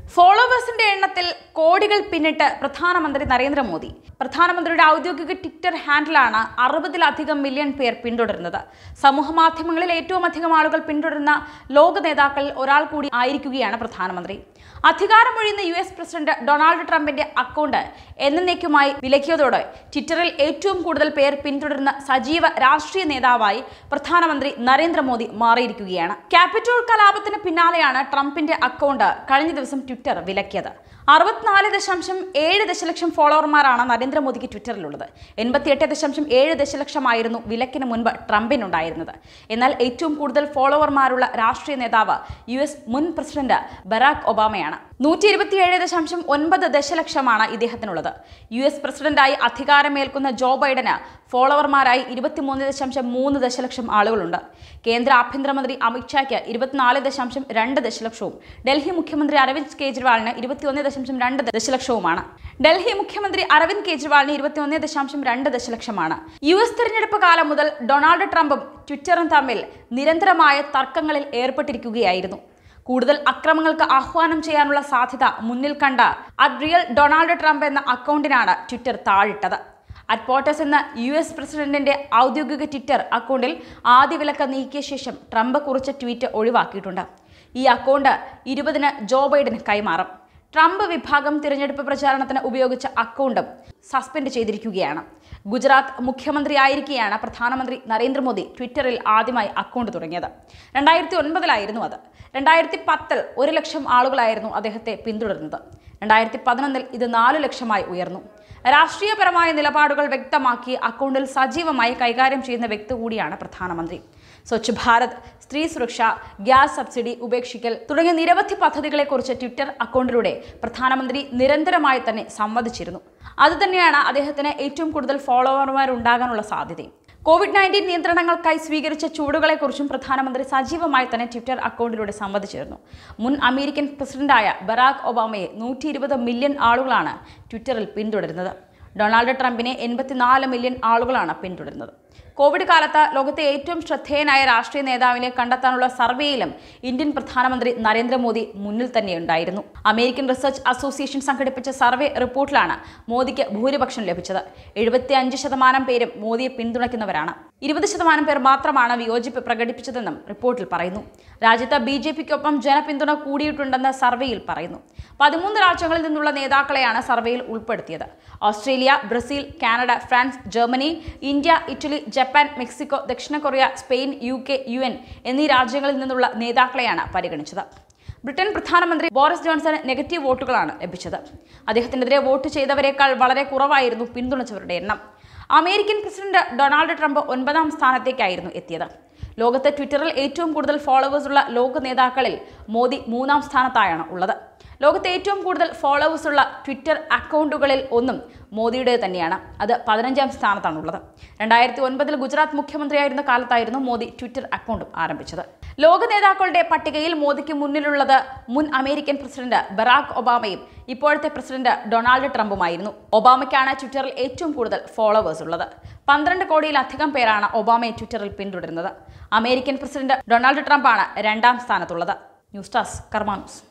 ഫോളോവേഴ്സിന്റെ എണ്ണത്തിൽ കോടികൾ പിന്നിട്ട് പ്രധാനമന്ത്രി നരേന്ദ്രമോദി പ്രധാനമന്ത്രിയുടെ ഔദ്യോഗിക ട്വിറ്റർ ഹാൻഡിലാണ് അറുപതിലധികം മില്യൺ പേർ പിന്തുടരുന്നത് സമൂഹ മാധ്യമങ്ങളിൽ ഏറ്റവും അധികം ആളുകൾ പിന്തുടരുന്ന ലോക നേതാക്കളിൽ ഒരാൾ കൂടി ആയിരിക്കുകയാണ് പ്രധാനമന്ത്രി അധികാരമൊഴിയുന്ന യു എസ് പ്രസിഡന്റ് ഡൊണാൾഡ് ട്രംപിന്റെ അക്കൗണ്ട് എന്നേക്കുമായി വിലക്കിയതോടെ ട്വിറ്ററിൽ ഏറ്റവും കൂടുതൽ പേർ പിന്തുടരുന്ന സജീവ രാഷ്ട്രീയ നേതാവായി പ്രധാനമന്ത്രി നരേന്ദ്രമോദി മാറിയിരിക്കുകയാണ് ക്യാപിറ്റോൾ കലാപത്തിന് പിന്നാലെയാണ് ട്രംപിന്റെ അക്കൗണ്ട് കഴിഞ്ഞ ദിവസം ട്വിറ്റർ വിലക്കിയത് അറുപത്തിനാല് ദശാംശം ഏഴ് ദശലക്ഷം ഫോളോവർമാരാണ് നരേന്ദ്രമോദിക്ക് ട്വിറ്ററിലുള്ളത് എൺപത്തിയെട്ട് ദശാംശം ഏഴ് ദശലക്ഷമായിരുന്നു വിലക്കിന് മുൻപ് ട്രംപിനുണ്ടായിരുന്നത് എന്നാൽ ഏറ്റവും കൂടുതൽ ഫോളോവർമാരുള്ള രാഷ്ട്രീയ നേതാവ് യു എസ് മുൻ പ്രസിഡന്റ് ബറാക് ഒബാമയാണ് നൂറ്റി ഇരുപത്തിയേഴ് ദശാംശം ഒൻപത് ദശലക്ഷമാണ് ഇദ്ദേഹത്തിനുള്ളത് യു എസ് പ്രസിഡന്റായി അധികാരമേൽക്കുന്ന ജോ ബൈഡന് ഫോളോവർമാരായി ഇരുപത്തിമൂന്ന് ദശാംശം മൂന്ന് ദശലക്ഷം ആളുകളുണ്ട് കേന്ദ്ര ആഭ്യന്തരമന്ത്രി അമിത്ഷായ്ക്ക് ഇരുപത്തിനാല് ദശാംശം രണ്ട് ദശലക്ഷവും ഡൽഹി മുഖ്യമന്ത്രി അരവിന്ദ് കെജ്രിവാളിന് ഇരുപത്തിയൊന്ന് ദശാംശം രണ്ട് ദശലക്ഷവുമാണ് ഡൽഹി മുഖ്യമന്ത്രി അരവിന്ദ് കെജ്രിവാളിന് ഇരുപത്തിയൊന്ന് ദശാംശം രണ്ട് ദശലക്ഷമാണ് യു എസ് തെരഞ്ഞെടുപ്പ് കാലം മുതൽ ഡൊണാൾഡ് ട്രംപും ട്വിറ്ററും തമ്മിൽ നിരന്തരമായ തർക്കങ്ങളിൽ ഏർപ്പെട്ടിരിക്കുകയായിരുന്നു കൂടുതൽ അക്രമങ്ങൾക്ക് ആഹ്വാനം ചെയ്യാനുള്ള സാധ്യത മുന്നിൽ കണ്ട അറ്റ് റിയൽ ഡൊണാൾഡ് ട്രംപ് എന്ന അക്കൗണ്ടിനാണ് ട്വിറ്റർ താഴിട്ടത് അറ്റ്പോട്ടസ് എന്ന യു എസ് പ്രസിഡന്റിന്റെ ഔദ്യോഗിക ട്വിറ്റർ അക്കൗണ്ടിൽ ആദ്യ വിലക്ക് നീക്കിയ ശേഷം ട്രംപ് കുറിച്ച ട്വീറ്റ് ഒഴിവാക്കിയിട്ടുണ്ട് ഈ അക്കൗണ്ട് ഇരുപതിന് ജോ ബൈഡന് കൈമാറും ട്രംപ് വിഭാഗം തിരഞ്ഞെടുപ്പ് പ്രചാരണത്തിന് ഉപയോഗിച്ച അക്കൗണ്ടും സസ്പെൻഡ് ചെയ്തിരിക്കുകയാണ് ഗുജറാത്ത് മുഖ്യമന്ത്രിയായിരിക്കെയാണ് പ്രധാനമന്ത്രി നരേന്ദ്രമോദി ട്വിറ്ററിൽ ആദ്യമായി അക്കൗണ്ട് തുടങ്ങിയത് രണ്ടായിരത്തി ഒൻപതിലായിരുന്നു അത് രണ്ടായിരത്തി പത്തിൽ ഒരു ലക്ഷം ആളുകളായിരുന്നു അദ്ദേഹത്തെ പിന്തുടരുന്നത് രണ്ടായിരത്തി പതിനൊന്നിൽ ഇത് നാലു ലക്ഷമായി ഉയർന്നു രാഷ്ട്രീയപരമായ നിലപാടുകൾ വ്യക്തമാക്കി അക്കൗണ്ടിൽ സജീവമായി കൈകാര്യം ചെയ്യുന്ന വ്യക്തി കൂടിയാണ് പ്രധാനമന്ത്രി സ്വച്ഛ് ഭാരത് സ്ത്രീ സുരക്ഷ ഗ്യാസ് സബ്സിഡി ഉപേക്ഷിക്കൽ തുടങ്ങിയ നിരവധി പദ്ധതികളെക്കുറിച്ച് ട്വിറ്റർ അക്കൗണ്ടിലൂടെ പ്രധാനമന്ത്രി നിരന്തരമായി തന്നെ സംവദിച്ചിരുന്നു അതുതന്നെയാണ് അദ്ദേഹത്തിന് ഏറ്റവും കൂടുതൽ ഫോളോവർമാർ ഉണ്ടാകാനുള്ള സാധ്യതയും കോവിഡ് നയൻറ്റീൻ നിയന്ത്രണങ്ങൾക്കായി സ്വീകരിച്ച ചുവടുകളെക്കുറിച്ചും പ്രധാനമന്ത്രി സജീവമായി തന്നെ ട്വിറ്റർ അക്കൗണ്ടിലൂടെ സംവദിച്ചിരുന്നു മുൻ അമേരിക്കൻ പ്രസിഡന്റായ ബറാക് ഒബാമയെ നൂറ്റി ഇരുപത് മില്യൺ ആളുകളാണ് ട്വിറ്ററിൽ പിന്തുടരുന്നത് ഡൊണാൾഡ് ട്രംപിനെ എൺപത്തിനാല് മില്യൺ ആളുകളാണ് പിന്തുടരുന്നത് കോവിഡ് കാലത്ത് ലോകത്തെ ഏറ്റവും ശ്രദ്ധേയനായ രാഷ്ട്രീയ നേതാവിനെ കണ്ടെത്താനുള്ള സർവേയിലും ഇന്ത്യൻ പ്രധാനമന്ത്രി നരേന്ദ്രമോദി മുന്നിൽ തന്നെയുണ്ടായിരുന്നു അമേരിക്കൻ റിസർച്ച് അസോസിയേഷൻ സംഘടിപ്പിച്ച സർവേ റിപ്പോർട്ടിലാണ് മോദിക്ക് ഭൂരിപക്ഷം ലഭിച്ചത് എഴുപത്തി അഞ്ച് ശതമാനം പേരും മോദിയെ പിന്തുണയ്ക്കുന്നവരാണ് ഇരുപത് ശതമാനം പേർ മാത്രമാണ് വിയോജിപ്പ് പ്രകടിപ്പിച്ചതെന്നും റിപ്പോർട്ടിൽ പറയുന്നു രാജ്യത്ത് ബി ജെ പിക്കൊപ്പം ജനപിന്തുണ കൂടിയിട്ടുണ്ടെന്ന് സർവേയിൽ പറയുന്നു പതിമൂന്ന് രാജ്യങ്ങളിൽ നിന്നുള്ള നേതാക്കളെയാണ് സർവേയിൽ ഉൾപ്പെടുത്തിയത് Australia Brazil Canada France Germany India Italy Japan Mexico ദക്ഷിണ Korea Spain U K U N എന്നീ രാജ്യങ്ങളിൽ നിന്നുള്ള നേതാക്കളെയാണ് പരിഗണിച്ചത് ബ്രിട്ടൻ പ്രധാനമന്ത്രി ബോറിസ് ജോൺസന് നെഗറ്റീവ് വോട്ടുകളാണ് ലഭിച്ചത് അദ്ദേഹത്തിനെതിരെ വോട്ട് ചെയ്തവരെക്കാൾ വളരെ കുറവായിരുന്നു പിന്തുണച്ചവരുടെ എണ്ണം അമേരിക്കൻ പ്രസിഡന്റ് ഡൊണാൾഡ് ട്രംപ് ഒൻപതാം സ്ഥാനത്തേക്കായിരുന്നു എത്തിയത് ലോകത്ത് ട്വിറ്ററിൽ ഏറ്റവും കൂടുതൽ ഫോളോവേഴ്സ് ഉള്ള ലോക നേതാക്കളിൽ മോദി മൂന്നാം സ്ഥാനത്തായാണ് ഉള്ളത് ലോകത്തെ ഏറ്റവും കൂടുതൽ ഫോളോവേഴ്സ് ഉള്ള ട്വിറ്റർ അക്കൗണ്ടുകളിൽ ഒന്നും മോദിയുടെ തന്നെയാണ് അത് പതിനഞ്ചാം സ്ഥാനത്താണുള്ളത് രണ്ടായിരത്തി ഒൻപതിൽ ഗുജറാത്ത് മുഖ്യമന്ത്രിയായിരുന്ന കാലത്തായിരുന്നു മോദി ട്വിറ്റർ അക്കൗണ്ടും ആരംഭിച്ചത് ലോക നേതാക്കളുടെ പട്ടികയിൽ മോദിക്ക് മുന്നിലുള്ളത് മുൻ അമേരിക്കൻ പ്രസിഡന്റ് ബറാക് ഒബാമയും ഇപ്പോഴത്തെ പ്രസിഡന്റ് ഡൊണാൾഡ് ട്രംപുമായിരുന്നു ഒബാമയ്ക്കാണ് ട്വിറ്ററിൽ ഏറ്റവും കൂടുതൽ ഫോളോവേഴ്സ് ഉള്ളത് പന്ത്രണ്ട് കോടിയിലധികം പേരാണ് ഒബാമയെ ട്വിറ്ററിൽ പിന്തുടരുന്നത് അമേരിക്കൻ പ്രസിഡന്റ് ഡൊണാൾഡ് ട്രംപാണ് രണ്ടാം സ്ഥാനത്തുള്ളത് ന്യൂസ് ഡെസ്ക് കർമാ ന്യൂസ്